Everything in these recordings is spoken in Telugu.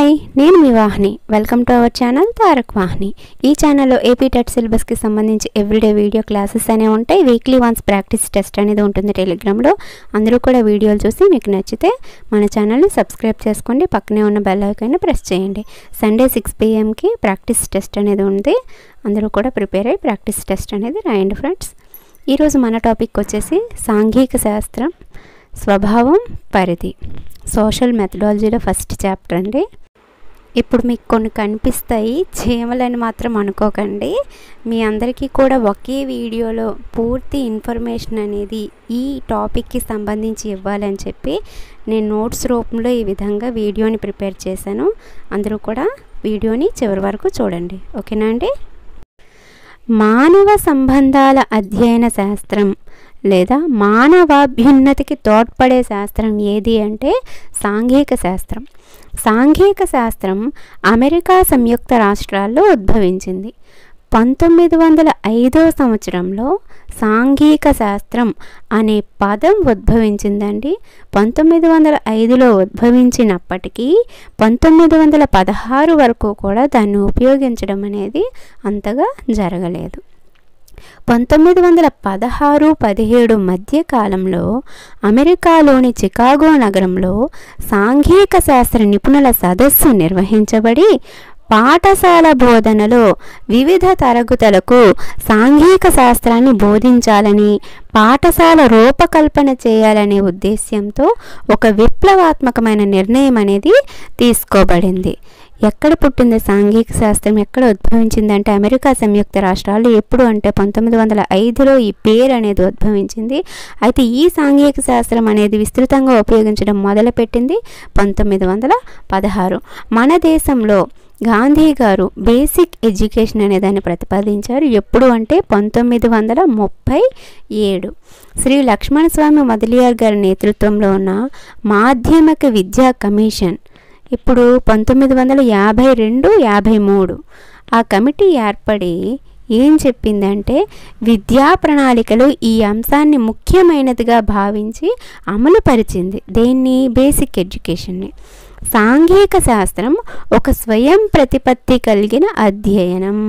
హాయ్ నేను మీ Vahini welcome to our channel Tarak Vahini ఈ ఛానల్లో ఏపీ టెట్ సిలబస్కి సంబంధించి ఎవ్రీడే వీడియో క్లాసెస్ అనేవి ఉంటాయి వీక్లీ వన్స్ ప్రాక్టీస్ టెస్ట్ అనేది ఉంటుంది టెలిగ్రామ్లో అందరూ కూడా వీడియోలు చూసి మీకు నచ్చితే మన ఛానల్ని సబ్స్క్రైబ్ చేసుకోండి పక్కనే ఉన్న బెల్ ఐకాన్ని ప్రెస్ చేయండి సండే సిక్స్ పిఎంకి ప్రాక్టీస్ టెస్ట్ అనేది ఉంది అందరూ కూడా ప్రిపేర్ అయ్యి ప్రాక్టీస్ టెస్ట్ అనేది రాయండి ఫ్రెండ్స్ ఈరోజు మన టాపిక్ వచ్చేసి సాంఘిక శాస్త్రం స్వభావం పరిధి సోషల్ మెథడాలజీలో ఫస్ట్ చాప్టర్ అండి ఇప్పుడు మీకు కొన్ని కనిపిస్తాయి చీమలని మాత్రం అనుకోకండి మీ అందరికీ కూడా ఒకే వీడియోలో పూర్తి ఇన్ఫర్మేషన్ అనేది ఈ టాపిక్కి సంబంధించి ఇవ్వాలని చెప్పి నేను నోట్స్ రూపంలో ఈ విధంగా వీడియోని ప్రిపేర్ చేశాను అందరూ కూడా వీడియోని చివరి వరకు చూడండి ఓకేనా అండి మానవ సంబంధాల అధ్యయన శాస్త్రం లేదా మానవాభ్యున్నతికి తోడ్పడే శాస్త్రం ఏది అంటే సాంఘిక శాస్త్రం సాంఘిక శాస్త్రం అమెరికా సంయుక్త రాష్ట్రాల్లో ఉద్భవించింది పంతొమ్మిది వందల ఐదో సంవత్సరంలో సాంఘిక శాస్త్రం అనే పదం ఉద్భవించిందండి పంతొమ్మిది వందల ఐదులో ఉద్భవించినప్పటికీ పంతొమ్మిది వందల పదహారు వరకు కూడా దాన్ని ఉపయోగించడం అనేది అంతగా జరగలేదు పంతొమ్మిది వందల పదహారు పదిహేడు మధ్య కాలంలో అమెరికాలోని చికాగో నగరంలో సాంఘిక శాస్త్ర నిపుణుల సదస్సు నిర్వహించబడి పాఠశాల బోధనలో వివిధ తరగతులకు సాంఘిక శాస్త్రాన్ని బోధించాలని పాఠశాల రూపకల్పన చేయాలనే ఉద్దేశ్యంతో ఒక విప్లవాత్మకమైన నిర్ణయం అనేది తీసుకోబడింది ఎక్కడ పుట్టింది సాంఘిక శాస్త్రం ఎక్కడ ఉద్భవించిందంటే అమెరికా సంయుక్త రాష్ట్రాలు ఎప్పుడు అంటే పంతొమ్మిది వందల ఐదులో ఈ పేరు అనేది ఉద్భవించింది అయితే ఈ సాంఘిక శాస్త్రం అనేది విస్తృతంగా ఉపయోగించడం మొదలుపెట్టింది పంతొమ్మిది వందల పదహారు మన దేశంలో గాంధీ గారు బేసిక్ ఎడ్యుకేషన్ అనే దాన్ని ప్రతిపాదించారు ఎప్పుడు అంటే పంతొమ్మిది వందల ముప్పై ఏడు శ్రీ లక్ష్మణస్వామి మొదలియార్ గారి నేతృత్వంలో ఉన్న మాధ్యమిక విద్యా కమిషన్ ఇప్పుడు పంతొమ్మిది వందల యాభై రెండు యాభై మూడు ఆ కమిటీ ఏర్పడి ఏం చెప్పిందంటే విద్యా ప్రణాళికలో ఈ అంశాన్ని ముఖ్యమైనదిగా భావించి అమలుపరిచింది దేన్ని బేసిక్ ఎడ్యుకేషన్ని సాంఘిక శాస్త్రం ఒక స్వయం ప్రతిపత్తి కలిగిన అధ్యయనం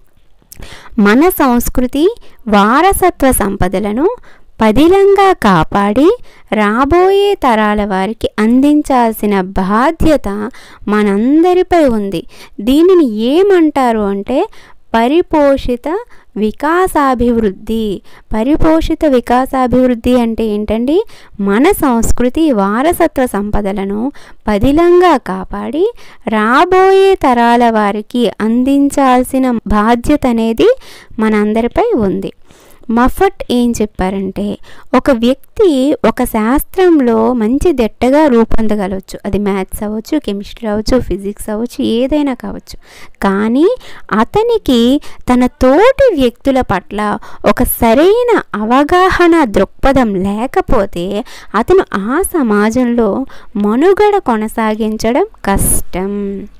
మన సంస్కృతి వారసత్వ సంపదలను పదిలంగా కాపాడి రాబోయే తరాల వారికి అందించాల్సిన బాధ్యత మనందరిపై ఉంది దీనిని ఏమంటారు అంటే పరిపోషిత వికాసాభివృద్ధి పరిపోషిత వికాసాభివృద్ధి అంటే ఏంటండి మన సంస్కృతి వారసత్వ సంపదలను పదిలంగా కాపాడి రాబోయే తరాల వారికి అందించాల్సిన బాధ్యత అనేది మనందరిపై ఉంది మఫట్ ఏం చెప్పారంటే ఒక వ్యక్తి ఒక శాస్త్రంలో మంచి దిట్టగా రూపొందగలవచ్చు అది మ్యాథ్స్ అవ్వచ్చు కెమిస్ట్రీ అవ్వచ్చు ఫిజిక్స్ అవ్వచ్చు ఏదైనా కావచ్చు కానీ అతనికి తన తోటి వ్యక్తుల పట్ల ఒక సరైన అవగాహన దృక్పథం లేకపోతే అతను ఆ సమాజంలో మనుగడ కొనసాగించడం కష్టం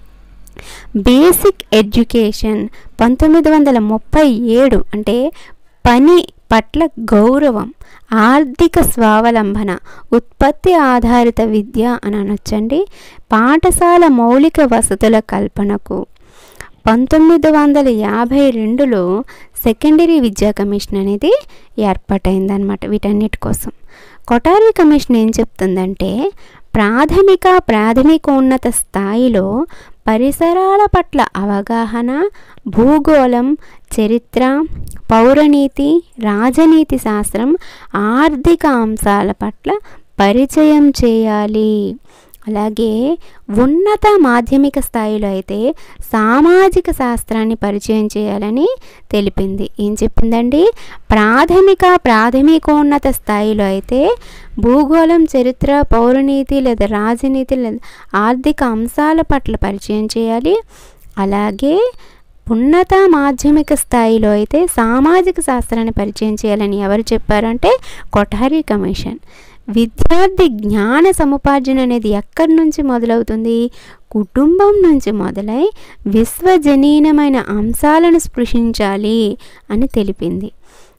బేసిక్ ఎడ్యుకేషన్ పంతొమ్మిది వందల ముప్పై ఏడు అంటే పని పట్ల గౌరవం ఆర్థిక స్వావలంబన ఉత్పత్తి ఆధారిత విద్య అని అనొచ్చండి పాఠశాల మౌలిక వసతుల కల్పనకు పంతొమ్మిది వందల యాభై రెండులో సెకండరీ విద్యా కమిషన్ అనేది ఏర్పాటైందనమాట వీటన్నిటి కోసం కొటారి కమిషన్ ఏం చెప్తుందంటే ప్రాథమిక ప్రాథమికోన్నత స్థాయిలో పరిసరాల పట్ల అవగాహన భూగోళం చరిత్ర పౌరనీతి రాజనీతి శాస్త్రం ఆర్థిక అంశాల పట్ల పరిచయం చేయాలి అలాగే ఉన్నత మాధ్యమిక స్థాయిలో అయితే సామాజిక శాస్త్రాన్ని పరిచయం చేయాలని తెలిపింది ఏం చెప్పిందండి ప్రాథమిక ప్రాథమికోన్నత స్థాయిలో అయితే భూగోళం చరిత్ర పౌరనీతి లేదా రాజనీతి లేదా ఆర్థిక అంశాల పట్ల పరిచయం చేయాలి అలాగే ఉన్నత మాధ్యమిక స్థాయిలో అయితే సామాజిక శాస్త్రాన్ని పరిచయం చేయాలని ఎవరు చెప్పారంటే కొఠారి కమిషన్ విద్యార్థి జ్ఞాన సముపార్జన అనేది ఎక్కడి నుంచి మొదలవుతుంది కుటుంబం నుంచి మొదలై విశ్వజనీనమైన అంశాలను స్పృశించాలి అని తెలిపింది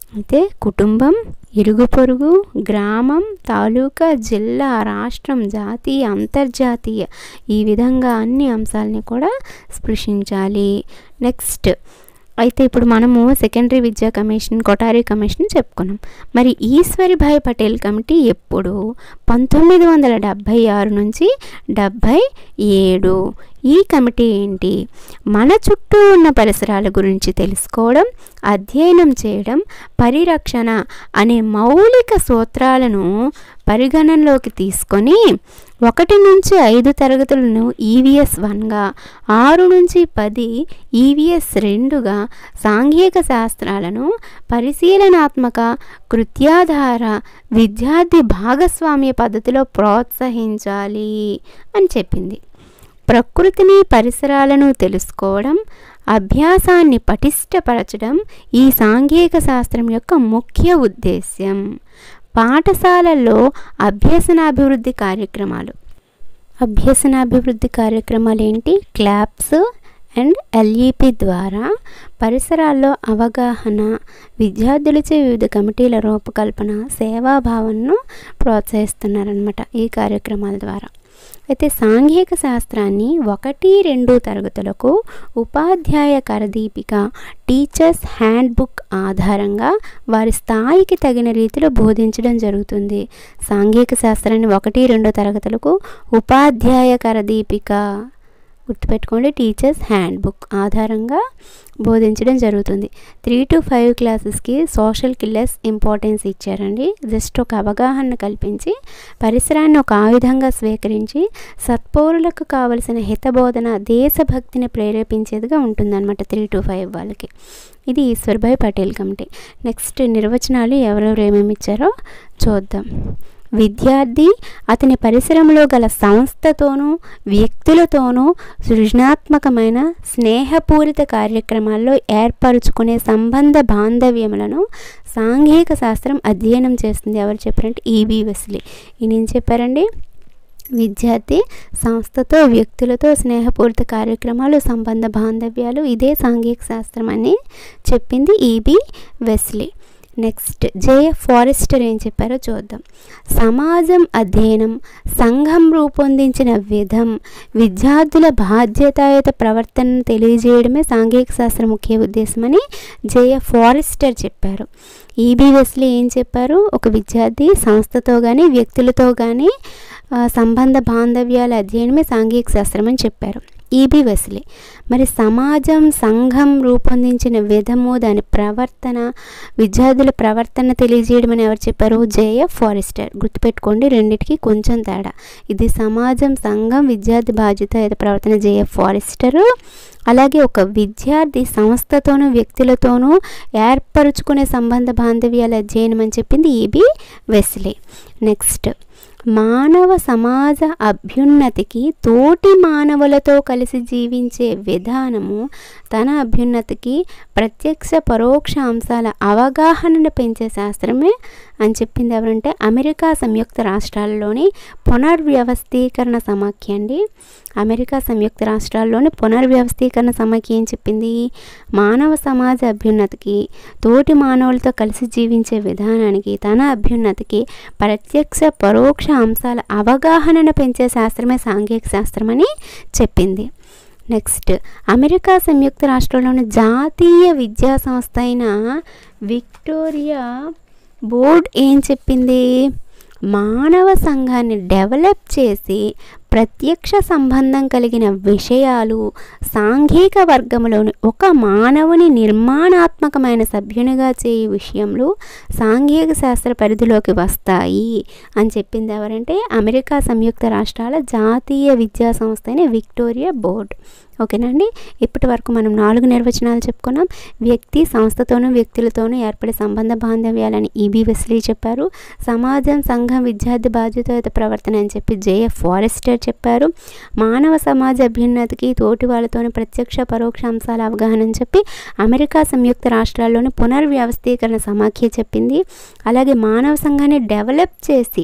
అయితే కుటుంబం ఇరుగు పొరుగు గ్రామం తాలూకా జిల్లా రాష్ట్రం జాతీయ అంతర్జాతీయ ఈ విధంగా అన్ని అంశాలని కూడా స్పృశించాలి నెక్స్ట్ అయితే ఇప్పుడు మనము సెకండరీ విద్యా కమిషన్ కొటారీ కమిషన్ చెప్పుకున్నాం మరి ఈశ్వరిభాయ్ పటేల్ కమిటీ ఎప్పుడు పంతొమ్మిది వందల డెబ్భై ఆరు నుంచి డెబ్భై ఏడు ఈ కమిటీ ఏంటి మన చుట్టూ ఉన్న పరిసరాల గురించి తెలుసుకోవడం అధ్యయనం చేయడం పరిరక్షణ అనే మౌలిక సూత్రాలను పరిగణనలోకి తీసుకొని ఒకటి నుంచి ఐదు తరగతులను ఈవీఎస్ వన్గా ఆరు నుంచి పది ఈవీఎస్ రెండుగా సాంఘిక శాస్త్రాలను పరిశీలనాత్మక కృత్యాధార విద్యార్థి భాగస్వామ్య పద్ధతిలో ప్రోత్సహించాలి అని చెప్పింది ప్రకృతిని పరిసరాలను తెలుసుకోవడం అభ్యాసాన్ని పటిష్టపరచడం ఈ సాంఘిక శాస్త్రం యొక్క ముఖ్య ఉద్దేశ్యం పాఠశాలల్లో అభ్యసనాభివృద్ధి కార్యక్రమాలు అభ్యసనాభివృద్ధి కార్యక్రమాలు ఏంటి క్లాప్స్ అండ్ ఎల్ఈపి ద్వారా పరిసరాల్లో అవగాహన విద్యార్థులచే వివిధ కమిటీల రూపకల్పన సేవాభావనను ప్రోత్సహిస్తున్నారనమాట ఈ కార్యక్రమాల ద్వారా అయితే సాంఘిక శాస్త్రాన్ని ఒకటి రెండు తరగతులకు ఉపాధ్యాయ కరదీపిక టీచర్స్ హ్యాండ్ బుక్ ఆధారంగా వారి స్థాయికి తగిన రీతిలో బోధించడం జరుగుతుంది సాంఘిక శాస్త్రాన్ని ఒకటి రెండు తరగతులకు ఉపాధ్యాయ కరదీపిక గుర్తుపెట్టుకోండి టీచర్స్ హ్యాండ్ బుక్ ఆధారంగా బోధించడం జరుగుతుంది త్రీ టు ఫైవ్ క్లాసెస్కి సోషల్ కిల్లర్స్ ఇంపార్టెన్స్ ఇచ్చారండి జస్ట్ ఒక అవగాహన కల్పించి పరిసరాన్ని ఒక ఆయుధంగా స్వీకరించి సత్పౌరులకు కావలసిన హితబోధన దేశభక్తిని ప్రేరేపించేదిగా ఉంటుందన్నమాట త్రీ టు ఫైవ్ వాళ్ళకి ఇది ఈశ్వర్భాయ్ పటేల్ కమిటీ నెక్స్ట్ నిర్వచనాలు ఎవరెవరు ఏమేమి ఇచ్చారో చూద్దాం విద్యార్థి అతని పరిసరంలో గల సంస్థతోనూ వ్యక్తులతోనూ సృజనాత్మకమైన స్నేహపూరిత కార్యక్రమాల్లో ఏర్పరచుకునే సంబంధ బాంధవ్యములను సాంఘిక శాస్త్రం అధ్యయనం చేస్తుంది ఎవరు చెప్పారంటే ఈబీ వెస్లీ ఈయన ఏం చెప్పారండి విద్యార్థి సంస్థతో వ్యక్తులతో స్నేహపూరిత కార్యక్రమాలు సంబంధ బాంధవ్యాలు ఇదే సాంఘిక శాస్త్రం అని చెప్పింది EB Wesley next JF Forrester ఏం చెప్పారో చూద్దాం సమాజం అధ్యయనం సంఘం రూపొందించిన విధం విద్యార్థుల బాధ్యతాయుత ప్రవర్తనను తెలియజేయడమే సాంఘిక శాస్త్ర ముఖ్య ఉద్దేశమని జేఎఫ్ ఫారెస్టర్ చెప్పారు ఈబీ వెస్లీ ఏం చెప్పారు ఒక విద్యార్థి సంస్థతో కానీ వ్యక్తులతో కానీ సంబంధ బాంధవ్యాల అధ్యయనమే సాంఘిక శాస్త్రం అని చెప్పారు ఈబి వెస్లీ మరి సమాజం సంఘం రూపొందించిన విధము దాని ప్రవర్తన విద్యార్థుల ప్రవర్తన తెలియజేయడం అని ఎవరు చెప్పారు జేఎఫ్ ఫారెస్టర్ గుర్తుపెట్టుకోండి రెండింటికి కొంచెం తేడా ఇది సమాజం సంఘం విద్యార్థి బాధ్యత ప్రవర్తన జేఎఫ్ ఫారెస్టరు అలాగే ఒక విద్యార్థి సంస్థతోనూ వ్యక్తులతోనూ ఏర్పరుచుకునే సంబంధ బాంధవ్యాల అధ్యయనం అని చెప్పింది ఈబి వెస్లీ నెక్స్ట్ మానవ సమాజ అభ్యున్నతికి తోటి మానవులతో కలిసి జీవించే విధానము తన అభ్యున్నతికి ప్రత్యక్ష పరోక్ష అంశాల అవగాహనను పెంచే శాస్త్రమే అని చెప్పింది ఎవరంటే అమెరికా సంయుక్త రాష్ట్రాల్లోని పునర్వ్యవస్థీకరణ సమాఖ్య అండి అమెరికా సంయుక్త రాష్ట్రాల్లోని పునర్వ్యవస్థీకరణ సమాఖ్య ఏం చెప్పింది మానవ సమాజ అభ్యున్నతికి తోటి మానవులతో కలిసి జీవించే విధానానికి తన అభ్యున్నతికి ప్రత్యక్ష పరోక్ష అంశాల అవగాహనను పెంచే శాస్త్రమే సాంఘిక శాస్త్రం అని చెప్పింది నెక్స్ట్ అమెరికా సంయుక్త రాష్ట్రంలోని జాతీయ విద్యా సంస్థ అయిన విక్టోరియా బోర్డ్ ఏం చెప్పింది మానవ సంఘాన్ని డెవలప్ చేసి ప్రత్యక్ష సంబంధం కలిగిన విషయాలు సాంఘిక వర్గంలోని ఒక మానవుని నిర్మాణాత్మకమైన సభ్యునిగా చేయే విషయంలో సాంఘిక శాస్త్ర పరిధిలోకి వస్తాయి అని చెప్పింది ఎవరంటే అమెరికా సంయుక్త రాష్ట్రాల జాతీయ విద్యా సంస్థ అయిన విక్టోరియా బోర్డ్ ఓకేనండి ఇప్పటి వరకు మనం నాలుగు నిర్వచనాలు చెప్పుకున్నాం వ్యక్తి సంస్థతోనూ వ్యక్తులతోనూ ఏర్పడే సంబంధ బాంధవ్యాలని ఈబీ వెస్లీ చెప్పారు సమాజం సంఘం విద్యార్థి బాధ్యతయుత ప్రవర్తన అని చెప్పి జేఎఫ్ ఫారెస్టర్ చెప్పారు మానవ సమాజ అభ్యున్నతికి తోటి వాళ్ళతోని ప్రత్యక్ష పరోక్ష అంశాల అవగాహన అని చెప్పి అమెరికా సంయుక్త రాష్ట్రాల్లోని పునర్వ్యవస్థీకరణ సమాఖ్య చెప్పింది అలాగే మానవ సంఘాన్ని డెవలప్ చేసి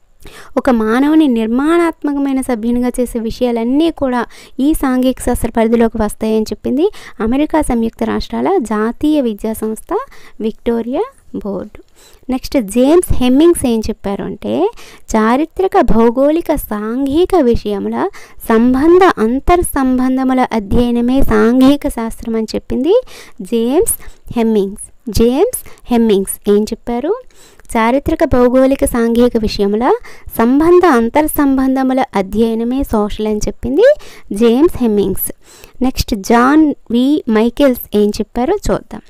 ఒక మానవుని నిర్మాణాత్మకమైన సభ్యునిగా చేసే విషయాలన్నీ కూడా ఈ సాంఘిక శాస్త్ర పరిధిలోకి వస్తాయని చెప్పింది అమెరికా సంయుక్త రాష్ట్రాల జాతీయ విద్యా సంస్థ Victoria board next James Hemmings ఏం చెప్పారు అంటే చారిత్రక భౌగోళిక సాంఘిక విషయముల సంబంధ అంతర్ సంబంధముల అధ్యయనమే సాంఘిక శాస్త్రం అని చెప్పింది జేమ్స్ హెమ్మింగ్స్ జేమ్స్ హెమ్మింగ్స్ ఏం చెప్పారు చారిత్రక భౌగోళిక సాంఘిక విషయముల సంబంధ అంతర్ సంబంధముల అధ్యయనమే సోషల్ అని చెప్పింది James Hemmings next John V Michaels ఏం చెప్పారో చూద్దాం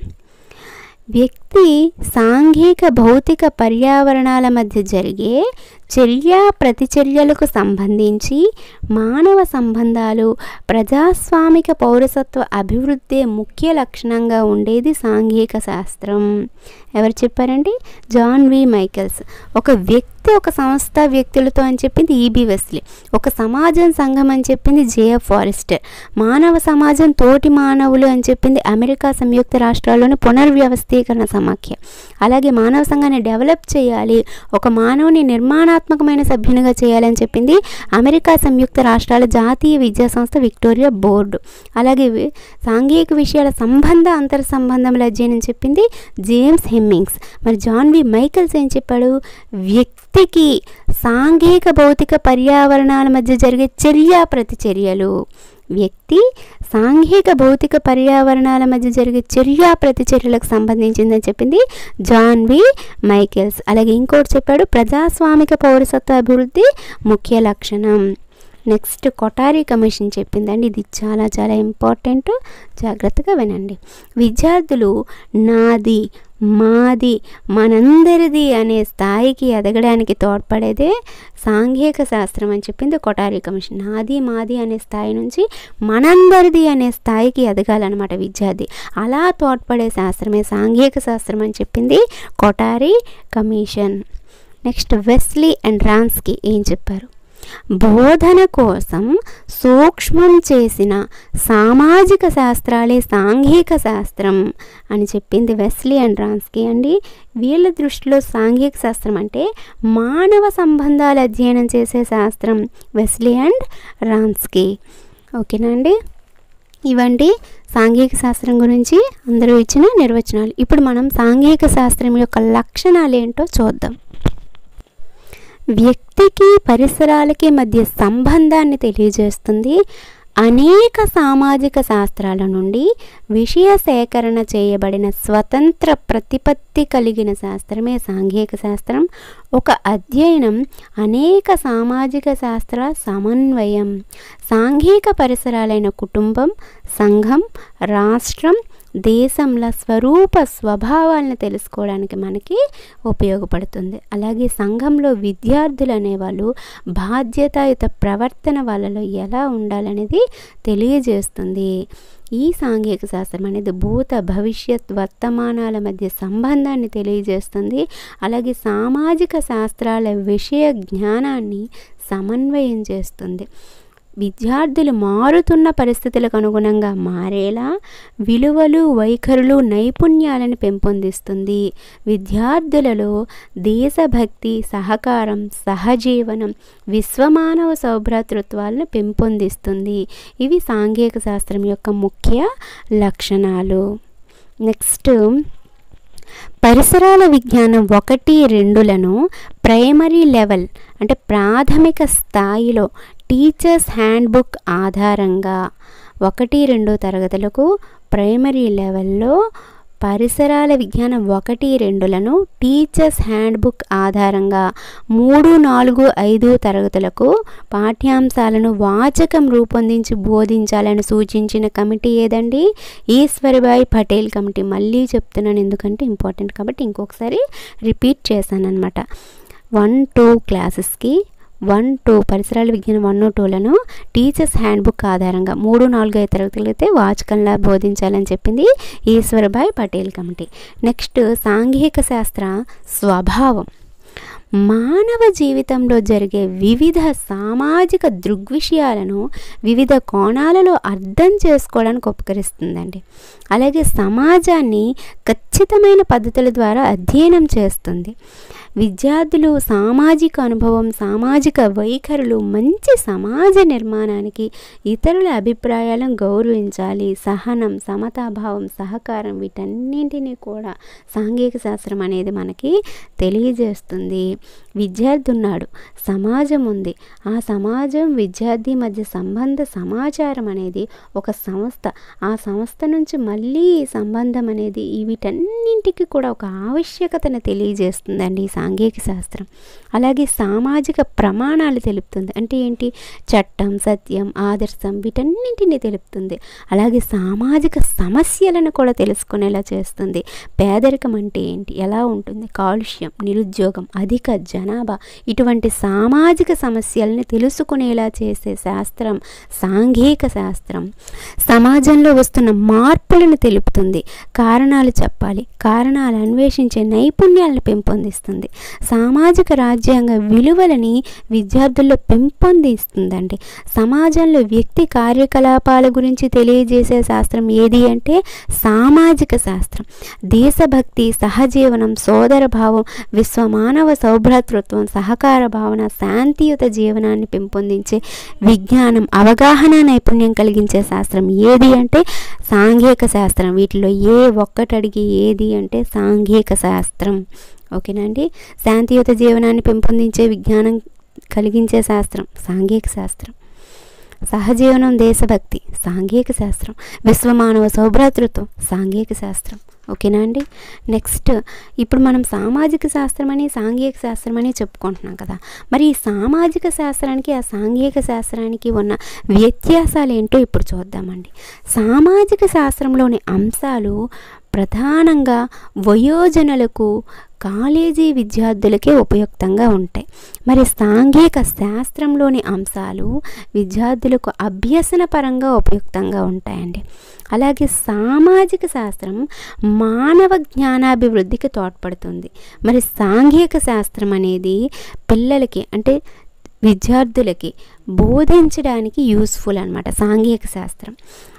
వ్యక్తి సాంఘిక భౌతిక పర్యావరణాల మధ్య జరిగే చర్య ప్రతిచర్యలకు సంబంధించి మానవ సంబంధాలు ప్రజాస్వామిక పౌరసత్వ అభివృద్ధి ముఖ్య లక్షణంగా ఉండేది సాంఘిక శాస్త్రం ఎవరు చెప్పారండి జాన్ వి మైకెల్స్ ఒక వ్యక్తి ఒక సంస్థ వ్యక్తులతో అని చెప్పింది ఈబి వెస్లీ ఒక సమాజం సంఘం అని చెప్పింది జేఎఫ్ ఫారెస్టర్ మానవ సమాజం తోటి మానవులు అని చెప్పింది అమెరికా సంయుక్త రాష్ట్రాల్లోని పునర్వ్యవస్థీకరణ సమాఖ్య అలాగే మానవ సంఘాన్ని డెవలప్ చేయాలి ఒక మానవుని నిర్మాణాత్మకమైన సభ్యునిగా చేయాలని చెప్పింది అమెరికా సంయుక్త రాష్ట్రాల జాతీయ విద్యా సంస్థ విక్టోరియా బోర్డు అలాగే వి- సాంఘిక విషయాల సంబంధ అంతర్ సంబంధముల అధ్యయనం చెప్పింది జేమ్స్ హెమ్మింగ్స్ మరి జాన్ వి మైకల్స్ ఏం చెప్పాడు వ్యక్తికి సాంఘిక భౌతిక పర్యావరణాల మధ్య జరిగే చర్య ప్రతిచర్యలు వ్యక్తి సాంఘిక భౌతిక పర్యావరణాల మధ్య జరిగే చర్య ప్రతిచర్యలకు సంబంధించిందని చెప్పింది జాన్ వి మైకెల్స్ అలాగే ఇంకోటి చెప్పాడు ప్రజాస్వామిక పౌరసత్వ అభివృద్ధి ముఖ్య లక్షణం నెక్స్ట్ కొటారి కమిషన్ చెప్పిందండి ఇది చాలా చాలా ఇంపార్టెంట్ జాగ్రత్తగా వినండి విద్యార్థులు నాది మాది మనందరిది అనే స్థాయికి ఎదగడానికి తోడ్పడేదే సాంఘిక శాస్త్రం అని చెప్పింది కొటారి కమిషన్ నాది మాది అనే స్థాయి నుంచి మనందరిది అనే స్థాయికి ఎదగాలన్నమాట విద్యార్థి అలా తోడ్పడే శాస్త్రమే సాంఘిక శాస్త్రం అని చెప్పింది Kothari commission next Wesley and Wronski ఏం చెప్పారు బోధన కోసం సూక్ష్మం చేసిన సామాజిక శాస్త్రాలే సాంఘిక శాస్త్రం అని చెప్పింది వెస్లీ అండ్ రాన్స్కి అండి వీళ్ళ దృష్టిలో సాంఘిక శాస్త్రం అంటే మానవ సంబంధాలు అధ్యయనం చేసే శాస్త్రం వెస్లీ అండ్ రాన్స్కి ఓకేనా అండి ఇవండి సాంఘిక శాస్త్రం గురించి అందరూ ఇచ్చిన నిర్వచనాలు ఇప్పుడు మనం సాంఘిక శాస్త్రం యొక్క లక్షణాలు ఏంటో చూద్దాం వ్యక్తికి పరిసరాలకి మధ్య సంబంధాన్ని తెలియజేస్తుంది అనేక సామాజిక శాస్త్రాల నుండి విషయ సేకరణ చేయబడిన స్వతంత్ర ప్రతిపత్తి కలిగిన శాస్త్రమే సాంఘిక శాస్త్రం ఒక అధ్యయనం అనేక సామాజిక శాస్త్ర సమన్వయం సాంఘిక పరిసరాలైన కుటుంబం సంఘం రాష్ట్రం దేశంల స్వరూప స్వభావాలను తెలుసుకోవడానికి మనకి ఉపయోగపడుతుంది అలాగే సంఘంలో విద్యార్థులు అనేవాళ్ళు బాధ్యతాయుత ప్రవర్తన వాళ్ళలో ఎలా ఉండాలనేది తెలియజేస్తుంది ఈ సాంఘిక శాస్త్రం అనేది భూత భవిష్యత్ వర్తమానాల మధ్య సంబంధాన్ని తెలియజేస్తుంది అలాగే సామాజిక శాస్త్రాల విషయ జ్ఞానాన్ని సమన్వయం చేస్తుంది విద్యార్థులు మారుతున్న పరిస్థితులకు అనుగుణంగా మారేలా విలువలు వైఖరులు నైపుణ్యాలను పెంపొందిస్తుంది విద్యార్థులలో దేశభక్తి సహకారం సహజీవనం విశ్వమానవ సౌభ్రాతృత్వాలను పెంపొందిస్తుంది ఇవి సాంఘిక శాస్త్రం యొక్క ముఖ్య లక్షణాలు నెక్స్ట్ పరిసరాల విజ్ఞానం ఒకటి రెండులను ప్రైమరీ లెవెల్ అంటే ప్రాథమిక స్థాయిలో టీచర్స్ హ్యాండ్బుక్ ఆధారంగా ఒకటి రెండు తరగతులకు ప్రైమరీ లెవెల్లో పరిసరాల విజ్ఞానం ఒకటి రెండులను టీచర్స్ హ్యాండ్బుక్ ఆధారంగా మూడు నాలుగు ఐదు తరగతులకు పాఠ్యాంశాలను వాచకం రూపొందించి బోధించాలని సూచించిన కమిటీ ఏదండి ఈశ్వరిబాయి పటేల్ కమిటీ మళ్ళీ చెప్తున్నాను ఎందుకంటే ఇంపార్టెంట్ కాబట్టి ఇంకొకసారి రిపీట్ చేశాను అనమాట వన్ టూ క్లాసెస్కి వన్ టూ పరిసరాల విజ్ఞానం వన్ టూలను టీచర్స్ హ్యాండ్బుక్ ఆధారంగా మూడు నాలుగు ఐదు తరగతులు అయితే వాచకంలా బోధించాలని చెప్పింది ఈశ్వరభాయ్ పటేల్ కమిటీ నెక్స్ట్ సాంఘిక శాస్త్ర స్వభావం మానవ జీవితంలో జరిగే వివిధ సామాజిక దృగ్విషయాలను వివిధ కోణాలలో అర్థం చేసుకోవడానికి ఉపకరిస్తుందండి అలాగే సమాజాన్ని ఖచ్చితమైన పద్ధతుల ద్వారా అధ్యయనం చేస్తుంది విద్యార్థులు సామాజిక అనుభవం సామాజిక వైఖరులు మంచి సమాజ నిర్మాణానికి ఇతరుల అభిప్రాయాలను గౌరవించాలి సహనం సమతాభావం సహకారం వీటన్నింటినీ కూడా సాంఘిక శాస్త్రం అనేది మనకి తెలియజేస్తుంది విద్యార్థి ఉన్నాడు సమాజం ఉంది ఆ సమాజం విద్యార్థి మధ్య సంబంధ సమాచారం అనేది ఒక సంస్థ ఆ సంస్థ నుంచి మళ్ళీ ఈ సంబంధం అనేది ఈ వీటన్నింటికి కూడా ఒక ఆవశ్యకతను తెలియజేస్తుందండి ఈ సాంఘిక శాస్త్రం అలాగే సామాజిక ప్రమాణాలు తెలుపుతుంది అంటే ఏంటి చట్టం సత్యం ఆదర్శం వీటన్నింటినీ తెలుపుతుంది అలాగే సామాజిక సమస్యలను కూడా తెలుసుకునేలా చేస్తుంది పేదరికం అంటే ఏంటి ఎలా ఉంటుంది కాలుష్యం నిరుద్యోగం అధిక జనాభా ఇటువంటి సామాజిక సమస్యల్ని తెలుసుకునేలా చేసే శాస్త్రం సాంఘిక శాస్త్రం సమాజంలో వస్తున్న మార్పులను తెలుపుతుంది కారణాలు చెప్పాలి కారణాలు అన్వేషించే నైపుణ్యాలను పెంపొందిస్తుంది సామాజిక రాజ్యాంగ విలువలని విద్యార్థుల్లో పెంపొందిస్తుందండి సమాజంలో వ్యక్తి కార్యకలాపాల గురించి తెలియజేసే శాస్త్రం ఏది అంటే సామాజిక శాస్త్రం దేశభక్తి సహజీవనం సోదర భావం విశ్వమానవ సౌభ్రాతృత్వం సహకార భావన శాంతియుత జీవనాన్ని పెంపొందించే విజ్ఞానం అవగాహన నైపుణ్యం కలిగించే శాస్త్రం ఏది అంటే సాంఘిక శాస్త్రం వీటిలో ఏ ఒక్కటి అడిగి ఏది అంటే సాంఘిక శాస్త్రం ఓకేనా అండి శాంతియుత జీవనాన్ని పెంపొందించే విజ్ఞానం కలిగించే శాస్త్రం సాంఘిక శాస్త్రం సహజీవనం దేశభక్తి సాంఘిక శాస్త్రం విశ్వమానవ సౌభ్రాతృత్వం సాంఘిక శాస్త్రం ఓకేనా అండి నెక్స్ట్ ఇప్పుడు మనం సామాజిక శాస్త్రం అని సాంఘిక శాస్త్రం అని చెప్పుకుంటున్నాం కదా మరి ఈ సామాజిక శాస్త్రానికి ఆ సాంఘిక శాస్త్రానికి ఉన్న వ్యత్యాసాలు ఏంటో ఇప్పుడు చూద్దామండి సామాజిక శాస్త్రంలోని అంశాలు ప్రధానంగా వయోజనులకు కాలేజీ విద్యార్థులకే ఉపయుక్తంగా ఉంటాయి మరి సాంఘిక శాస్త్రంలోని అంశాలు విద్యార్థులకు అభ్యసన పరంగా ఉపయుక్తంగా ఉంటాయండి అలాగే సామాజిక శాస్త్రం మానవ జ్ఞానాభివృద్ధికి తోడ్పడుతుంది మరి సాంఘిక శాస్త్రం అనేది పిల్లలకి అంటే విద్యార్థులకి బోధించడానికి యూస్ఫుల్ అనమాట సాంఘిక శాస్త్రం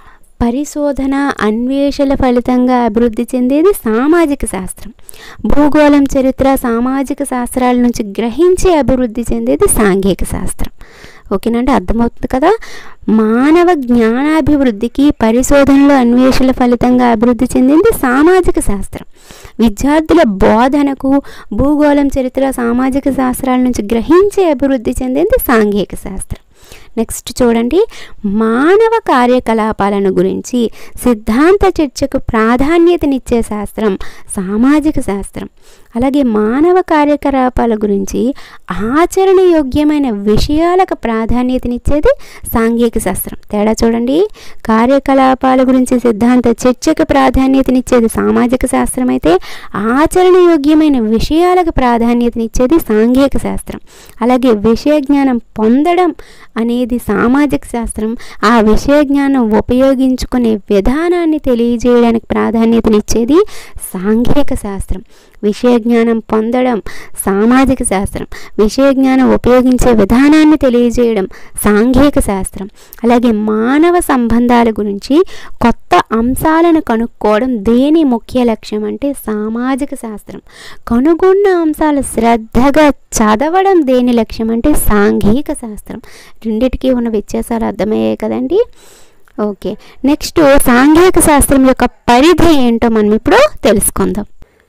పరిశోధన అన్వేషణ ఫలితంగా అభివృద్ధి చెందేది సామాజిక శాస్త్రం భూగోళం చరిత్ర సామాజిక శాస్త్రాల నుంచి గ్రహించి అభివృద్ధి చెందేది సాంఘిక శాస్త్రం ఓకేనండి అర్థమవుతుంది కదా మానవ జ్ఞానాభివృద్ధికి పరిశోధనలు అన్వేషణ ఫలితంగా అభివృద్ధి చెందింది సామాజిక శాస్త్రం విద్యార్థుల బోధనకు భూగోళం చరిత్ర సామాజిక శాస్త్రాల నుంచి గ్రహించి అభివృద్ధి చెందింది సాంఘిక శాస్త్రం నెక్స్ట్ చూడండి మానవ కార్యకలాపాలను గురించి సిద్ధాంత చర్చకు ప్రాధాన్యతనిచ్చే శాస్త్రం సామాజిక శాస్త్రం అలాగే మానవ కార్యకలాపాల గురించి ఆచరణయోగ్యమైన విషయాలకు ప్రాధాన్యతనిచ్చేది సాంఘిక శాస్త్రం తేడా చూడండి కార్యకలాపాల గురించి సిద్ధాంత చర్చకు ప్రాధాన్యతనిచ్చేది సామాజిక శాస్త్రం అయితే ఆచరణయోగ్యమైన విషయాలకు ప్రాధాన్యతనిచ్చేది సాంఘిక శాస్త్రం అలాగే విషయ జ్ఞానం పొందడం అనేది సామాజిక శాస్త్రం ఆ విషయ జ్ఞానం ఉపయోగించుకునే విధానాన్ని తెలియజేయడానికి ప్రాధాన్యతనిచ్చేది సాంఘిక శాస్త్రం విషయ జ్ఞానం పొందడం సామాజిక శాస్త్రం విషయ జ్ఞానం ఉపయోగించే విధానాన్ని తెలియజేయడం సాంఘిక శాస్త్రం అలాగే మానవ సంబంధాల గురించి కొత్త అంశాలను కనుక్కోవడం దేని ముఖ్య లక్ష్యం అంటే సామాజిక శాస్త్రం కనుగొన్న అంశాలు శ్రద్ధగా చదవడం దేని లక్ష్యం అంటే సాంఘిక శాస్త్రం రెండిటికి ఉన్న వ్యత్యాసాలు అర్థమయ్యాయి కదండి ఓకే నెక్స్ట్ సాంఘిక శాస్త్రం యొక్క పరిధి ఏంటో మనం ఇప్పుడు తెలుసుకుందాం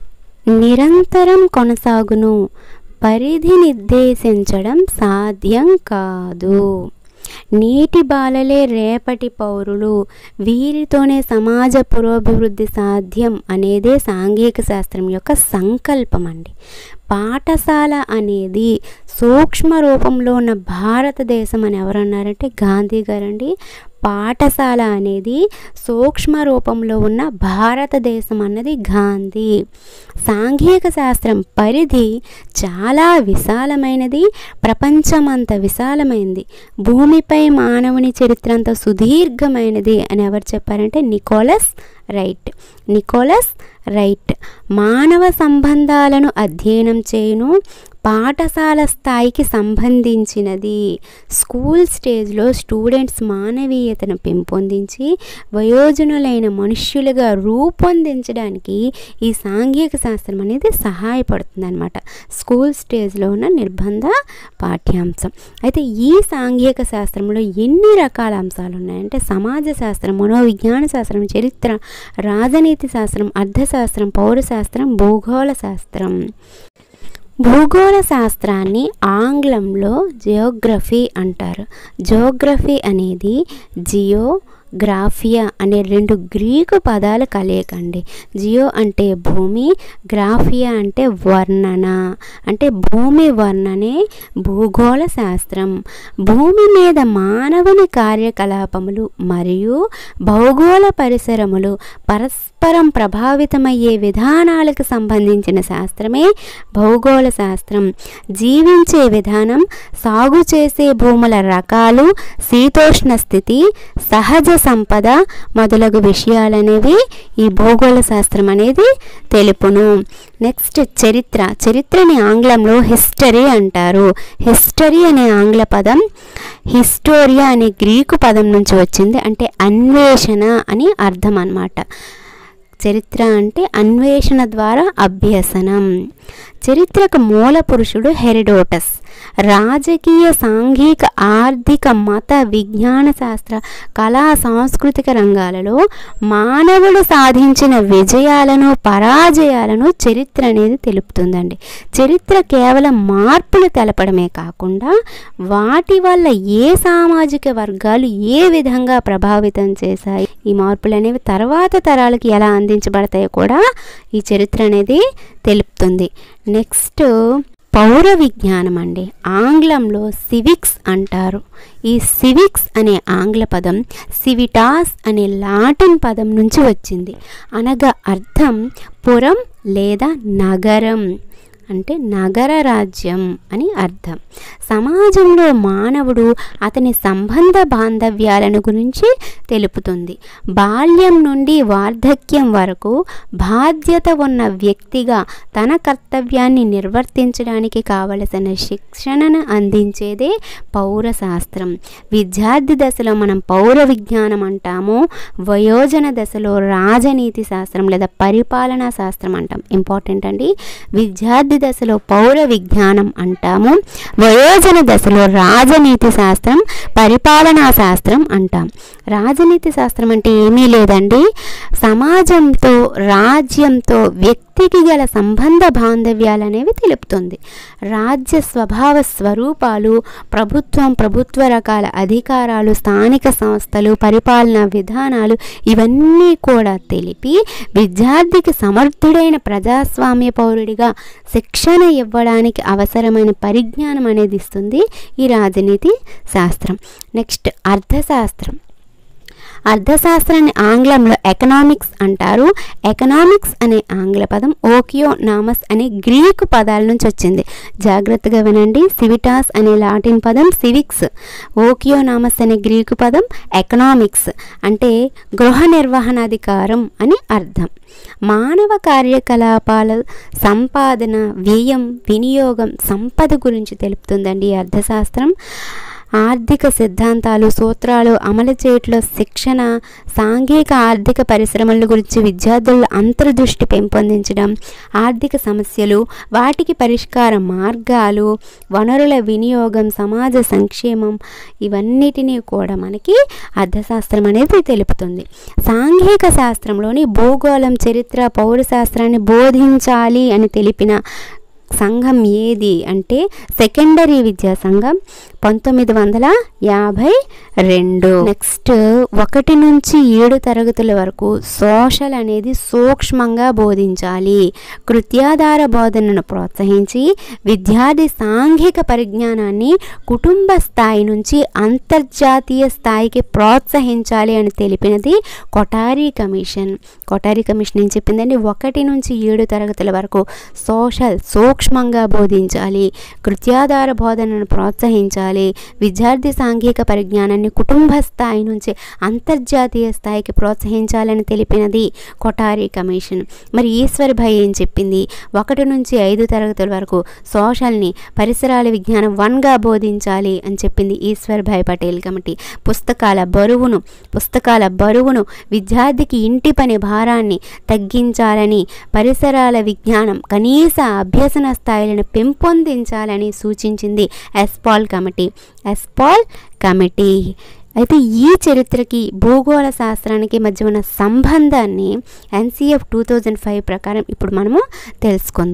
నిరంతరం కొనసాగును పరిధి నిర్దేశించడం సాధ్యం కాదు నేటి బాలలే రేపటి పౌరులు వీరితోనే సమాజ పురోభివృద్ధి సాధ్యం అనేదే సాంఘిక శాస్త్రం యొక్క సంకల్పం అండి పాఠశాల అనేది సూక్ష్మ రూపంలో ఉన్న భారతదేశం అని ఎవరన్నారంటే గాంధీ గారండి పాఠశాల అనేది సూక్ష్మ రూపంలో ఉన్న భారతదేశం అన్నది గాంధీ సాంఘిక శాస్త్రం పరిధి చాలా విశాలమైనది ప్రపంచమంత విశాలమైనది భూమిపై మానవుని చరిత్ర అంత సుదీర్ఘమైనది అని ఎవరు చెప్పారంటే నికోలస్ రైట్ నికోలస్ రైట్ మానవ సంబంధాలను అధ్యయనం చేయును పాఠశాల స్థాయికి సంబంధించినది స్కూల్ స్టేజ్లో స్టూడెంట్స్ మానవీయతను పెంపొందించి వయోజనులైన మనుష్యులుగా రూపొందించడానికి ఈ సాంఘిక శాస్త్రం అనేది సహాయపడుతుంది అనమాట స్కూల్ స్టేజ్లో ఉన్న నిర్బంధ పాఠ్యాంశం అయితే ఈ సాంఘిక శాస్త్రంలో ఎన్ని రకాల అంశాలు ఉన్నాయంటే సమాజ శాస్త్రం మనోవిజ్ఞాన శాస్త్రం చరిత్ర రాజనీతి శాస్త్రం అర్థశాస్త్రం పౌరశాస్త్రం భూగోళ శాస్త్రం భూగోళ శాస్త్రాన్ని ఆంగ్లంలో జియోగ్రఫీ అంటారు జియోగ్రఫీ అనేది జియో గ్రాఫియా అనే రెండు గ్రీకు పదాలు కలయికండి జియో అంటే భూమి గ్రాఫియా అంటే వర్ణన అంటే భూమి వర్ణనే భూగోళ శాస్త్రం భూమి మీద మానవుని కార్యకలాపములు మరియు భౌగోళ పరిసరములు పరస్పరం ప్రభావితమయ్యే విధానాలకు సంబంధించిన శాస్త్రమే భౌగోళ శాస్త్రం జీవించే విధానం సాగు చేసే భూముల రకాలు శీతోష్ణ స్థితి సహజ సంపద మొదలగు విషయాలనేవి ఈ భూగోళ శాస్త్రం అనేది తెలుపును నెక్స్ట్ చరిత్ర చరిత్రని ఆంగ్లంలో హిస్టరీ అంటారు హిస్టరీ అనే ఆంగ్ల పదం హిస్టోరియా అనే గ్రీకు పదం నుంచి వచ్చింది అంటే అన్వేషణ అని అర్థం అన్నమాట చరిత్ర అంటే అన్వేషణ ద్వారా అభ్యసనం చరిత్రకు మూల పురుషుడు హెరిడోటస్ రాజకీయ సాంఘిక ఆర్థిక మత విజ్ఞాన శాస్త్ర కళా సాంస్కృతిక రంగాలలో మానవుడు సాధించిన విజయాలను పరాజయాలను చరిత్ర అనేది తెలుపుతుందండి చరిత్ర కేవలం మార్పులు తెలపడమే కాకుండా వాటి వల్ల ఏ సామాజిక వర్గాలు ఏ విధంగా ప్రభావితం చేశాయి ఈ మార్పులు అనేవి తర్వాత తరాలకి ఎలా అందించబడతాయో కూడా ఈ చరిత్ర అనేది తెలుపుతుంది నెక్స్ట్ పౌర విజ్ఞానం అండి ఆంగ్లంలో సివిక్స్ అంటారు ఈ సివిక్స్ అనే ఆంగ్ల పదం సివిటాస్ అనే లాటిన్ పదం నుంచి వచ్చింది అనగా అర్థం పురం లేదా నగరం అంటే నగర రాజ్యం అని అర్థం సమాజంలో మానవుడు అతని సంబంధ బాంధవ్యాలను గురించి తెలుపుతుంది బాల్యం నుండి వార్ధక్యం వరకు బాధ్యత ఉన్న వ్యక్తిగా తన కర్తవ్యాన్ని నిర్వర్తించడానికి కావలసిన శిక్షణను అందించేదే పౌర శాస్త్రం విద్యార్థి దశలో మనం పౌర విజ్ఞానం అంటాము వయోజన దశలో రాజనీతి శాస్త్రం లేదా పరిపాలనా శాస్త్రం అంటాం ఇంపార్టెంట్ అండి విద్యార్థి దశలో పౌర విజ్ఞానం అంటాము వయోజన దశలో రాజనీతి శాస్త్రం పరిపాలనా శాస్త్రం అంటాం రాజనీతి శాస్త్రం అంటే ఏమీ లేదండి సమాజంతో రాజ్యంతో వ్యక్తికి గల సంబంధ బాంధవ్యాలు అనేవి తెలుపుతుంది రాజ్య స్వభావ స్వరూపాలు ప్రభుత్వం ప్రభుత్వ రకాల అధికారాలు స్థానిక సంస్థలు పరిపాలనా విధానాలు ఇవన్నీ కూడా తెలిపి విద్యార్థికి సమర్థుడైన ప్రజాస్వామ్య పౌరుడిగా శిక్షణ ఇవ్వడానికి అవసరమైన పరిజ్ఞానం అనేది ఇస్తుంది ఈ రాజనీతి శాస్త్రం నెక్స్ట్ అర్థశాస్త్రం అర్థశాస్త్రాన్ని ఆంగ్లంలో ఎకనామిక్స్ అంటారు ఎకనామిక్స్ అనే ఆంగ్ల పదం ఓకియో నామస్ అనే గ్రీకు పదాల నుంచి వచ్చింది జాగ్రత్తగా వినండి సివిటాస్ అనే లాటిన్ పదం సివిక్స్ ఓకియో నామస్ అనే గ్రీకు పదం ఎకనామిక్స్ అంటే గృహ నిర్వహణాధికారం అని అర్థం మానవ కార్యకలాపాల సంపాదన వ్యయం వినియోగం సంపద గురించి తెలుపుతుందండి ఈ అర్థశాస్త్రం ఆర్థిక సిద్ధాంతాలు సూత్రాలు అమలు చేయట్లో శిక్షణ సాంఘిక ఆర్థిక పరిశ్రమల గురించి విద్యార్థుల అంతర్దృష్టి పెంపొందించడం ఆర్థిక సమస్యలు వాటికి పరిష్కార మార్గాలు వనరుల వినియోగం సమాజ సంక్షేమం ఇవన్నిటినీ కూడా మనకి అర్థశాస్త్రం అనేది తెలుపుతుంది సాంఘిక శాస్త్రంలోని భూగోళం చరిత్ర పౌరశాస్త్రాన్ని బోధించాలి అని తెలిపిన సంఘం ఏది అంటే సెకండరీ విద్యా సంఘం పంతొమ్మిది వందల యాభై రెండు నెక్స్ట్ ఒకటి నుంచి ఏడు తరగతుల వరకు సోషల్ అనేది సూక్ష్మంగా బోధించాలి కృత్యాధార బోధనను ప్రోత్సహించి విద్యార్థి సాంఘిక పరిజ్ఞానాన్ని కుటుంబ స్థాయి నుంచి అంతర్జాతీయ స్థాయికి ప్రోత్సహించాలి అని తెలిపినది కొటారీ కమిషన్ కొటారీ కమిషన్ ఏం చెప్పిందండి ఒకటి నుంచి ఏడు తరగతుల వరకు సోషల్ సూక్ష్మ సూక్ష్మంగా బోధించాలి కృత్యాధార బోధనను ప్రోత్సహించాలి విద్యార్థి సాంఘిక పరిజ్ఞానాన్ని కుటుంబ స్థాయి నుంచి అంతర్జాతీయ స్థాయికి ప్రోత్సహించాలని తెలిపినది కొటారి కమిషన్ మరి ఈశ్వర్ భాయ్ ఏం చెప్పింది ఒకటి నుంచి ఐదు తరగతుల వరకు సోషల్ని పరిసరాల విజ్ఞానం వన్గా బోధించాలి అని చెప్పింది ఈశ్వర్ భాయ్ పటేల్ కమిటీ పుస్తకాల బరువును పుస్తకాల బరువును విద్యార్థికి ఇంటి పని భారాన్ని తగ్గించాలని పరిసరాల విజ్ఞానం కనీస అభ్యసన స్థాయిలను పెంపొందించాలని సూచించింది ఎస్పాల్ కమిటీ ఎస్పాల్ కమిటీ అయితే ఈ చరిత్రకి భూగోళ శాస్త్రానికి మధ్య ఉన్న సంబంధాన్ని ఎన్సిఎఫ్ టూ థౌజండ్ ఫైవ్ ప్రకారం ఇప్పుడు మనము తెలుసుకుందాం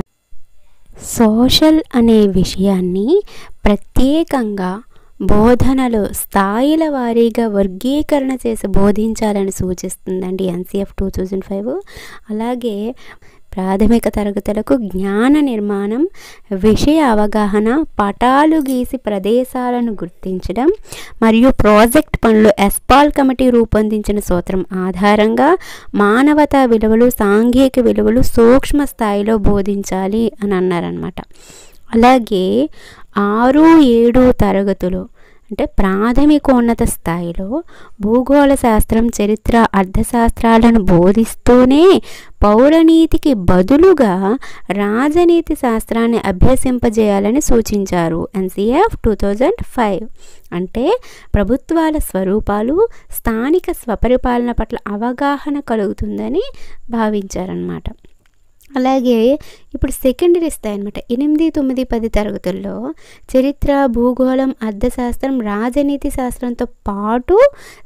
సోషల్ అనే విషయాన్ని ప్రత్యేకంగా బోధనలో స్థాయిల వారీగా వర్గీకరణ చేసి బోధించాలని సూచిస్తుందండి ఎన్సిఎఫ్ టూ థౌజండ్ ఫైవ్ అలాగే ప్రాథమిక తరగతులకు జ్ఞాన నిర్మాణం విషయ అవగాహన పటాలు గీసి ప్రదేశాలను గుర్తించడం మరియు ప్రాజెక్ట్ పనులు ఎస్పాల్ కమిటీ రూపొందించిన సూత్రం ఆధారంగా మానవతా విలువలు సాంఘిక విలువలు సూక్ష్మ స్థాయిలో బోధించాలి అని అన్నారనమాట అలాగే ఆరు ఏడు తరగతులు అంటే ప్రాథమికోన్నత స్థాయిలో భూగోళ శాస్త్రం చరిత్ర అర్థశాస్త్రాలను బోధిస్తూనే పౌరనీతికి బదులుగా రాజనీతి శాస్త్రాన్ని అభ్యసింపజేయాలని సూచించారు ఎన్సిఎఫ్ టూ థౌజండ్ ఫైవ్ అంటే ప్రభుత్వాల స్వరూపాలు స్థానిక స్వపరిపాలన పట్ల అవగాహన కలుగుతుందని భావించారనమాట అలాగే ఇప్పుడు సెకండరీ స్థాయి అనమాట ఎనిమిది తొమ్మిది పది తరగతుల్లో చరిత్ర భూగోళం అర్థశాస్త్రం రాజనీతి శాస్త్రంతో పాటు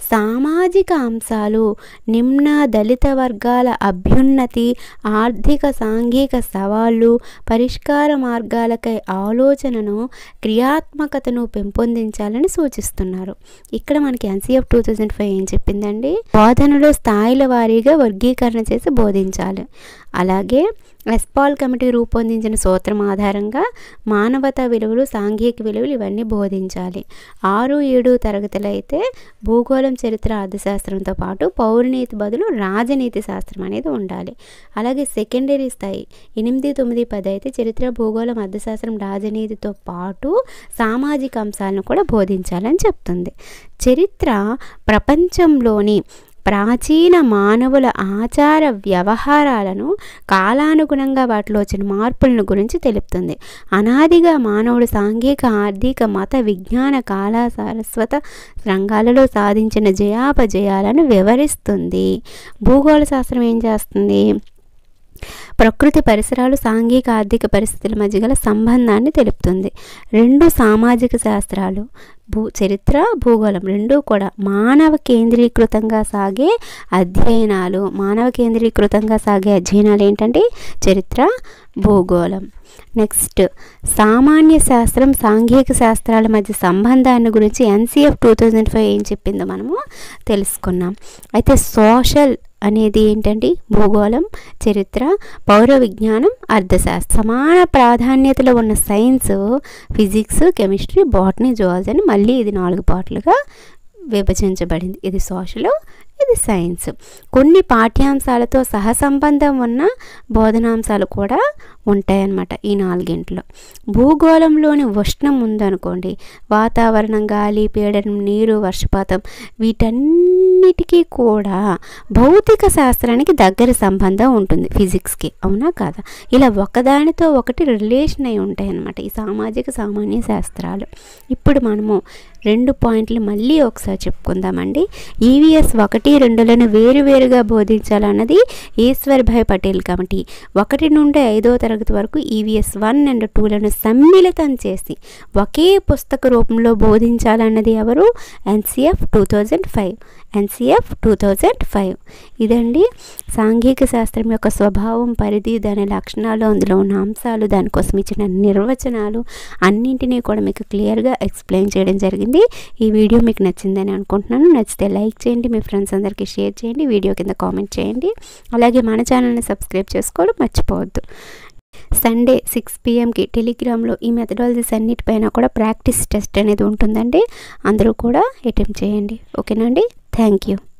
సామాజిక అంశాలు నిమ్న దళిత వర్గాల అభ్యున్నతి ఆర్థిక సాంఘిక సవాళ్ళు పరిష్కార మార్గాలకై ఆలోచనను క్రియాత్మకతను పెంపొందించాలని సూచిస్తున్నారు ఇక్కడ మనకి ఎన్సీఎఫ్ టూ థౌజండ్ ఫైవ్ ఏం చెప్పిందండి బోధనలో స్థాయిల వారీగా వర్గీకరణ చేసి బోధించాలి అలాగే ఎస్పాల్ కమిటీ రూపొందించిన సూత్రం ఆధారంగా మానవతా విలువలు సాంఘిక విలువలు ఇవన్నీ బోధించాలి ఆరు ఏడు తరగతులు అయితే భూగోళం చరిత్ర అర్థశాస్త్రంతో పాటు పౌరనీతి బదులు రాజనీతి శాస్త్రం అనేది ఉండాలి అలాగే సెకండరీ స్థాయి ఎనిమిది తొమ్మిది పది అయితే చరిత్ర భూగోళం అర్థశాస్త్రం రాజనీతితో పాటు సామాజిక అంశాలను కూడా బోధించాలని చెప్తుంది చరిత్ర ప్రపంచంలోని ప్రాచీన మానవుల ఆచార వ్యవహారాలను కాలానుగుణంగా వాటిలో వచ్చిన మార్పులను గురించి తెలుపుతుంది అనాదిగా మానవుడు సాంఘిక ఆర్థిక మత విజ్ఞాన కాల సారస్వత రంగాలలో సాధించిన జయాపజయాలను వివరిస్తుంది భూగోళ శాస్త్రం ఏం చేస్తుంది ప్రకృతి పరిసరాలు సాంఘిక ఆర్థిక పరిస్థితుల మధ్య గల సంబంధాన్ని తెలుపుతుంది రెండు సామాజిక శాస్త్రాలు భూ చరిత్ర భూగోళం రెండూ కూడా మానవ కేంద్రీకృతంగా సాగే అధ్యయనాలు మానవ కేంద్రీకృతంగా సాగే అధ్యయనాలు ఏంటంటే చరిత్ర భూగోళం నెక్స్ట్ సామాన్య శాస్త్రం సాంఘిక శాస్త్రాల మధ్య సంబంధాన్ని గురించి ఎన్సిఎఫ్ టూ థౌజండ్ ఫైవ్ ఏం చెప్పిందో మనము తెలుసుకున్నాం అయితే సోషల్ అనేది ఏంటండి భూగోళం చరిత్ర పౌర విజ్ఞానం అర్థశాస్త్రం సమాన ప్రాధాన్యతలో ఉన్న science physics chemistry botany zoology అని మళ్ళీ ఇది నాలుగు పాటలుగా విభజించబడింది ఇది సోషల్ ఇది సైన్స్ కొన్ని పాఠ్యాంశాలతో సహసంబంధం ఉన్న బోధనాంశాలు కూడా ఉంటాయన్నమాట ఈ నాలుగింట్లో భూగోళంలోని ఉష్ణం ఉందనుకోండి వాతావరణం గాలి పీడనం నీరు వర్షపాతం వీటన్నిటికీ కూడా భౌతిక శాస్త్రానికి దగ్గర సంబంధం ఉంటుంది ఫిజిక్స్కి అవునా కాదా ఇలా ఒకదానితో ఒకటి రిలేషన్ అయి ఉంటాయి అన్నమాట ఈ సామాజిక సామాన్య శాస్త్రాలు ఇప్పుడు మనము రెండు పాయింట్లు మళ్ళీ ఒకసారి చెప్పుకుందామండి ఈవీఎస్ ఒకటి రెండులను వేరువేరుగా బోధించాలన్నది ఈశ్వర్ భాయ్ పటేల్ కమిటీ ఒకటి నుండి ఐదో తరగతి వరకు ఈవీఎస్ వన్ అండ్ టూలను సమ్మిళితం చేసి ఒకే పుస్తక రూపంలో బోధించాలన్నది ఎవరు NCF two thousand five NCF two thousand five ఇదండి సాంఘిక శాస్త్రం యొక్క స్వభావం పరిధి దాని లక్షణాలు అందులో ఉన్న అంశాలు దానికోసం ఇచ్చిన నిర్వచనాలు అన్నింటినీ కూడా మీకు క్లియర్గా ఎక్స్ప్లెయిన్ చేయడం జరిగింది ఈ వీడియో మీకు నచ్చిందని అనుకుంటున్నాను నచ్చితే లైక్ చేయండి మీ ఫ్రెండ్స్ అందరికీ షేర్ చేయండి వీడియో కింద కామెంట్ చేయండి అలాగే మన ఛానల్ని సబ్స్క్రైబ్ చేసుకోవడం మర్చిపోవద్దు సండే సిక్స్ పిఎంకి టెలిగ్రామ్లో ఈ మెథడాలజీస్ అన్నిటిపైన కూడా ప్రాక్టీస్ టెస్ట్ అనేది ఉంటుందండి అందరూ కూడా అటెంప్ట్ చేయండి ఓకేనండి థ్యాంక్ యూ